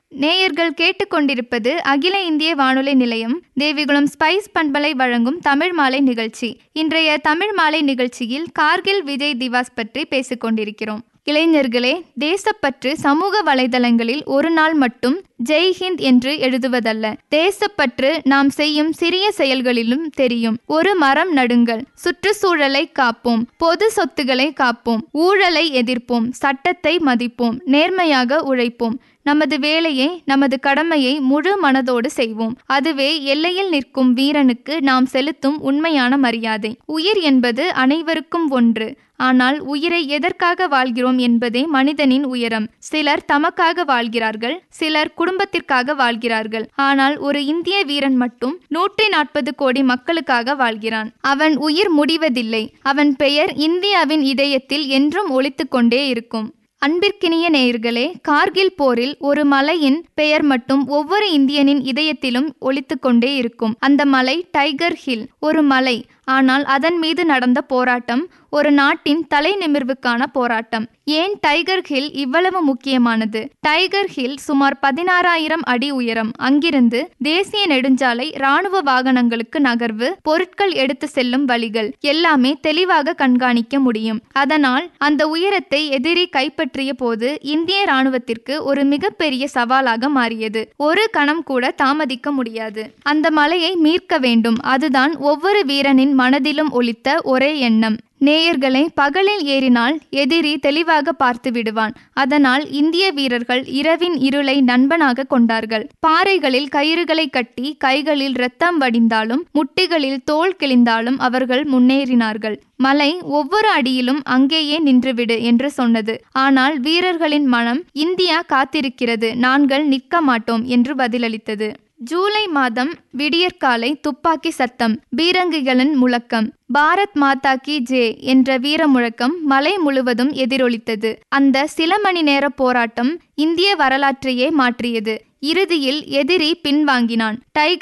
நேயர்கள் கேட்டுக்கொண்டிருப்பது அகில இந்திய வானொலி நிலையம் தேவிகுளம் ஸ்பைஸ் பண்பலை வழங்கும் தமிழ் மாலை நிகழ்ச்சி இன்றைய தமிழ் மாலை நிகழ்ச்சியில் கார்கில் விஜய் திவாஸ் பற்றி பேசிக் கொண்டிருக்கிறோம் இளைஞர்களே தேசப்பற்று சமூக வலைதளங்களில் ஒரு நாள் மட்டும் ஜெய் ஹிந்த் என்று எழுதுவதல்ல தேசப்பற்று நாம் செய்யும் சிறிய செயல்களிலும் தெரியும் ஒரு மரம் நடுங்கள் சுற்றுச்சூழலை காப்போம் பொது சொத்துக்களை காப்போம் ஊழலை எதிர்ப்போம் சட்டத்தை மதிப்போம் நேர்மையாக உழைப்போம் நமது வேலையை நமது கடமையை முழு மனதோடு செய்வோம் அதுவே எல்லையில் நிற்கும் வீரனுக்கு நாம் செலுத்தும் உண்மையான மரியாதை உயிர் என்பது அனைவருக்கும் ஒன்று ஆனால் உயிரை எதற்காக வாழ்கிறோம் என்பதே மனிதனின் உயரம் சிலர் தமக்காக வாழ்கிறார்கள் சிலர் குடும்பத்திற்காக வாழ்கிறார்கள் ஆனால் ஒரு இந்திய வீரன் மட்டும் நூற்றி நாற்பது கோடி மக்களுக்காக வாழ்கிறான் அவன் உயிர் முடிவதில்லை அவன் பெயர் இந்தியாவின் இதயத்தில் என்றும் ஒலித்து கொண்டே இருக்கும் அன்பிற்கினிய நேயர்களே கார்கில் போரில் ஒரு மலையின் பெயர் மட்டும் ஒவ்வொரு இந்தியனின் இதயத்திலும் ஒலித்து கொண்டே இருக்கும் அந்த மலை டைகர் ஹில் ஒரு மலை ஆனால் அதன் மீது நடந்த போராட்டம் ஒரு நாட்டின் தலை நிமிர்வுக்கான போராட்டம் ஏன் டைகர் ஹில் இவ்வளவு முக்கியமானது டைகர் ஹில் சுமார் பதினாறாயிரம் அடி உயரம் அங்கிருந்து தேசிய நெடுஞ்சாலை ராணுவ வாகனங்களுக்கு நகர்வு பொருட்கள் எடுத்து செல்லும் வழிகள் எல்லாமே தெளிவாக கண்காணிக்க முடியும் அதனால் அந்த உயரத்தை எதிரி கைப்பற்றிய போது இந்திய ராணுவத்திற்கு ஒரு மிகப்பெரிய சவாலாக மாறியது ஒரு கணம் கூட தாமதிக்க முடியாது அந்த மலையை மீட்க வேண்டும் அதுதான் ஒவ்வொரு வீரனின் மனதிலும் ஒலித்த ஒரே எண்ணம் நேயர்களை பகலில் ஏறினால் எதிரி தெளிவாக பார்த்து விடுவான் அதனால் இந்திய வீரர்கள் இரவின் இருளை நண்பனாக கொண்டார்கள் பாறைகளில் கயிறுகளை கட்டி கைகளில் இரத்தம் வடிந்தாலும் முட்டிகளில் தோல் கிழிந்தாலும் அவர்கள் முன்னேறினார்கள் மலை ஒவ்வொரு அடியிலும் அங்கேயே நின்றுவிடு என்று சொன்னது ஆனால் வீரர்களின் மனம் இந்தியா காத்திருக்கிறது நாங்கள் நிற்க மாட்டோம் என்று பதிலளித்தது ஜூலை மாதம் விடியற்காலை துப்பாக்கி சத்தம் பீரங்கிகளின் முழக்கம் பாரத் மாதா கி ஜே என்ற வீர முழக்கம் மலை முழுவதும் எதிரொலித்தது அந்த சில மணி நேர போராட்டம் இந்திய வரலாற்றையே மாற்றியது இறுதியில் எதிரி பின்வாங்கினான் டைகர்